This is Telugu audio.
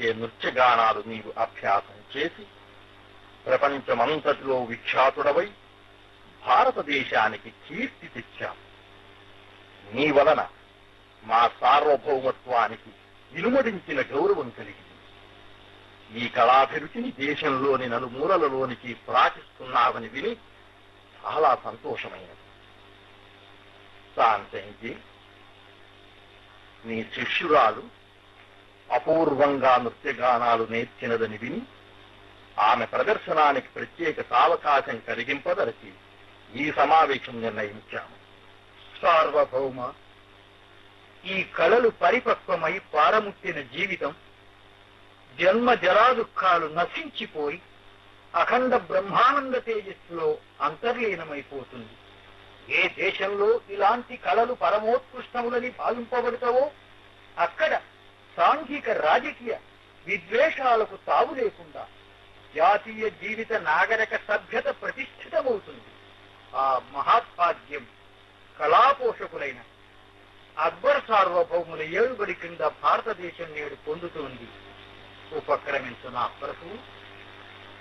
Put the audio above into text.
చేసే నృత్యగానాలు నీవు అభ్యాసం చేసి ప్రపంచమంతటిలో విఖ్యాతుడవై భారతదేశానికి కీర్తి తెచ్చావు నీ వలన మా సార్వభౌమత్వానికి ఇనుమడించిన గౌరవం కలిగింది ఈ కళాభిరుచిని దేశంలోని నలుమూలలలోనికి ప్రాచిస్తున్నావని విని చాలా సంతోషమైనది శాంతంజీ నీ శిష్యురాలు అపూర్వంగా నృత్యగానాలు నేర్చినదని విని ఆమె ప్రదర్శనానికి ప్రత్యేక సావకాశం కలిగింపదలిచి ఈ సమావేశం నిర్ణయించాము సార్వభౌమ ఈ కళలు పరిపక్వమై పారముట్టిన జీవితం జన్మ జరాదుఖాలు నశించిపోయి అఖండ బ్రహ్మానంద తేజస్సులో అంతర్లీనమైపోతుంది ఏ దేశంలో ఇలాంటి కళలు పరమోత్కృష్టములని భావింపబడతావో అక్కడ సాంఘిక రాజకీయ విద్వేషాలకు తావు లేకుండా జాతీయ జీవిత నాగరిక సభ్యత ప్రతిష్ఠితమవుతుంది ఆ మహాత్భాగ్యం కళాపోషకులైన అక్బర్ సార్వభౌముల ఏడుబడి కింద భారతదేశం నేడు పొందుతుంది ఉపక్రమించిన అక్బరకు